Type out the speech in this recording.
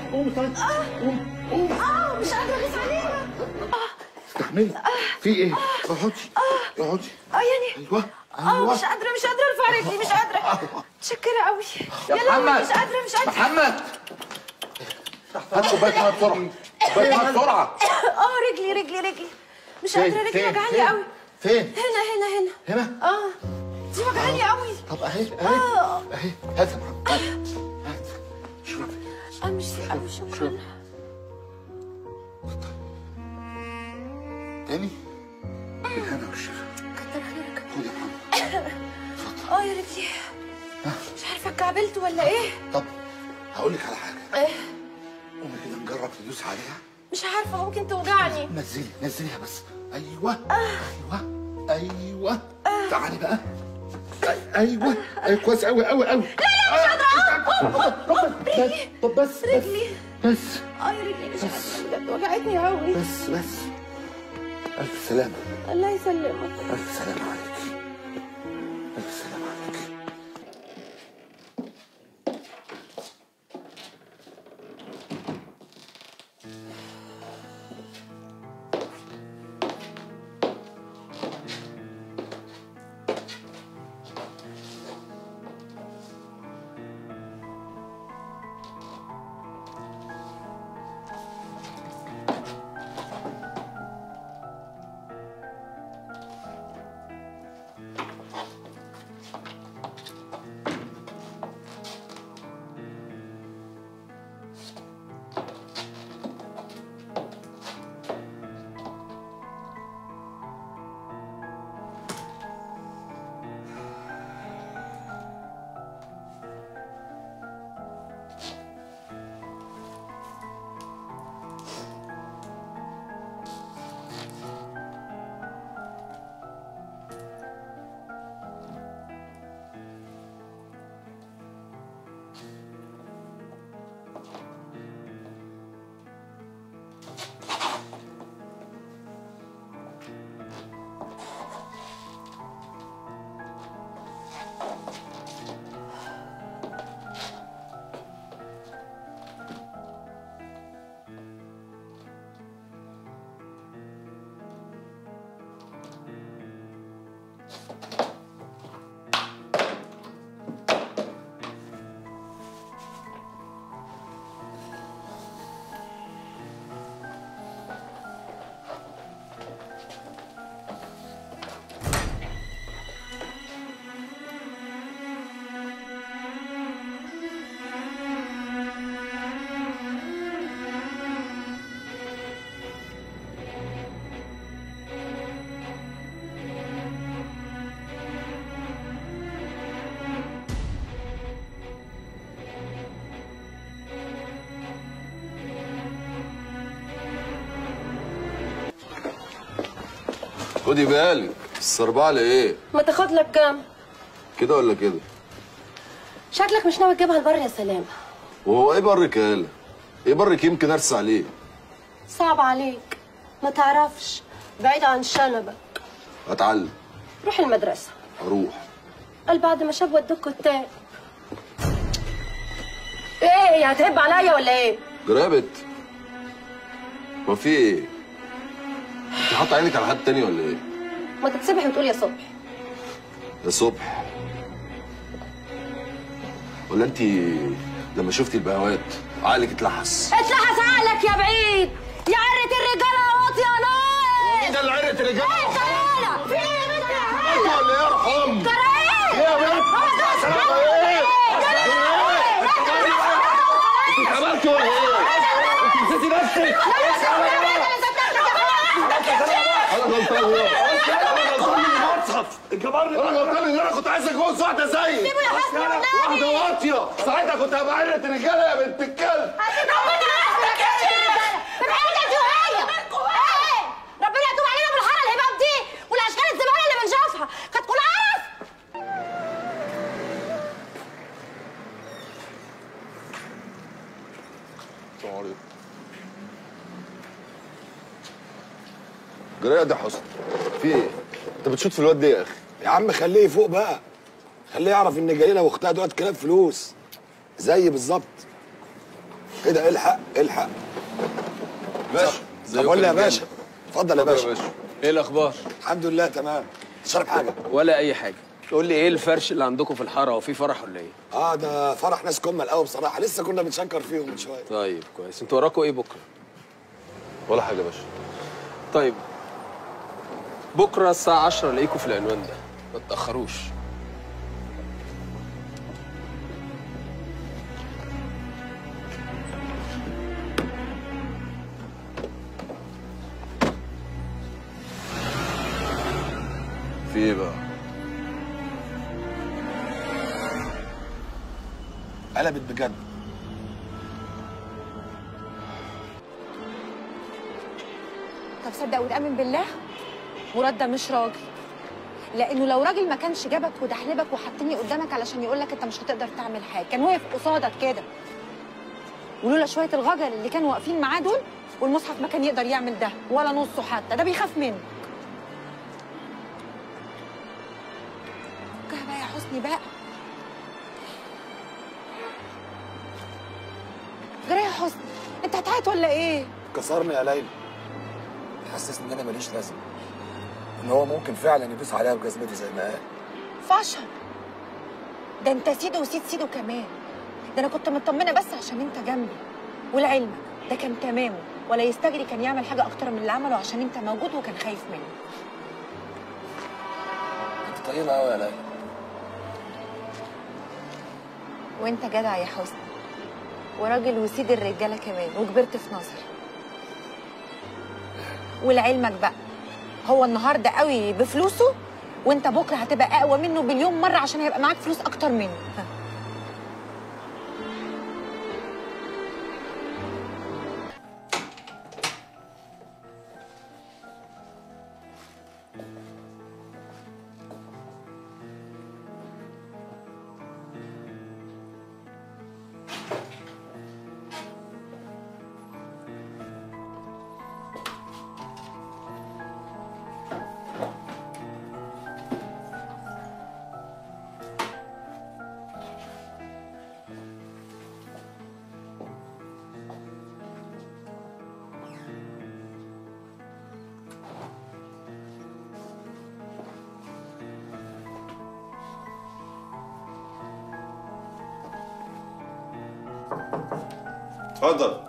قومي طيب قومي قومي اه مش قادره اغيث عليها استحملي في ايه اقعدي اقعدي اه يعني ايوه اه ايوه مش قادره مش قادره ارفع رجلي مش قادره متشكره قوي يا يلا محمد مش قادره مش قادره محمد هات كوبايه ميه بسرعه كوبايه ميه بسرعه اه رجلي رجلي رجلي مش فين؟ قادره رجلي فين؟ وجعاني فين؟ قوي فين هنا هنا هنا هنا اه دي وجعاني قوي طب اهي اهي اه اهي هات يا محمد هات هات شوفي امشي قوي شكرا تاني بالهنا والشفا كتر خيرك خد يا محمد اه يا رجلي مش عارفه اتكعبلت ولا ايه طب هقول لك على حاجه إيه؟ قومي كده نجرب ندوس عليها مش عارفه ممكن توجعني نزلي نزليها بس ايوه ايوه ايوه تعالي بقى أي- ايوه ايوه كويس قوي قوي قوي لا لا مش قادره طب بس رجلي بس اه يا رجلي مش قادره بجد وجعتني قوي بس بس الف سلامه الله يسلمك الف سلامه عليك الف سلامه عليك خدي بالك السربعة ايه ما تاخد لك كام كده ولا كده شكلك مش ناوي تجيبها لبر يا سلام وهو ايه برك يا هلا ايه برك يمكن ارسى عليه صعب عليك ما تعرفش بعيد عن شنبك اتعلم روح المدرسة اروح قال بعد ما شاب ودوك كتاب ايه هتهب عليا ولا ايه جرابت ما في ايه انت حاطط عينك على حد تاني ولا ايه ما تتسبح وتقول يا صبح يا صبح ولا انت لما شفتي البهوات عقلك اتلحس اتلحس عقلك يا بعيد يا عرة الرجالة يا واطي يا ناقص ده اللي عرت رجالة ايه تعالى في ايه يا بنت يا انت هلا ولا يرحم كراهية يا بنت سلام ايه انت عملت ولا ايه انت نسيتي نفسك انا غلطان انا غلطان اني بصحف الجبار انا غلطان ان انا كنت عايز اتجوز واحده زيك سيبه يا حسن والنبي. واحده واطيه ساعتها كنت هبقى عيله رجاله يا بنت الكلب ربنا يتوب علينا بالحاره الهباب دي والاشكال الزباله اللي بنشوفها كانت كل عرف جرايه دي حسن في ايه انت بتشوط في الواد ده يا اخي يا عم خليه يفوق بقى خليه يعرف ان جليله واختها دلوقتي كلاب فلوس زي بالظبط ايه ده الحق الحق باشا طب قول لي يا باشا اتفضل يا اتفضل يا باشا باشا ايه الاخبار الحمد لله تمام تشرب حاجه ولا اي حاجه قول لي ايه الفرش اللي عندكم في الحاره هو في فرح ولا ايه اه ده فرح ناس كمل قوي بصراحه لسه كنا بنشكر فيهم من شويه طيب كويس انتوا وراكوا ايه بكره ولا حاجه يا باشا طيب بكره الساعه 10 الاقيكم في العنوان ده ما تاخروش في ايه بقى قلبت بجد طب صدق وتأمن بالله مراد ده مش راجل لانه لو راجل ما كانش جابك ودحلبك وحطني قدامك علشان يقول لك انت مش هتقدر تعمل حاجه كان واقف قصادك كده ولولا شويه الغجر اللي كانوا واقفين معاه دول والمصحف ما كان يقدر يعمل ده ولا نصه حتى ده بيخاف منه فكها بقى يا حسني بقى جرى يا حسني انت هتعيط ولا ايه كسرني يا ليلى حسسني ان انا ماليش لازمه ان هو ممكن فعلا يدوس عليها بجزمته زي ما قال فشل ده انت سيدو وسيد سيدو كمان ده انا كنت مطمنه بس عشان انت جنبي ولعلمك ده كان تمامه ولا يستجري كان يعمل حاجه اكتر من اللي عمله عشان انت موجود وكان خايف منه انت طيبه قوي يا ليلى وانت جدع يا حسني وراجل وسيد الرجاله كمان وكبرت في نظري ولعلمك بقى هو النهارده قوي بفلوسه وانت بكره هتبقى اقوى منه بليون مره عشان هيبقى معاك فلوس اكتر منه ها. اتفضل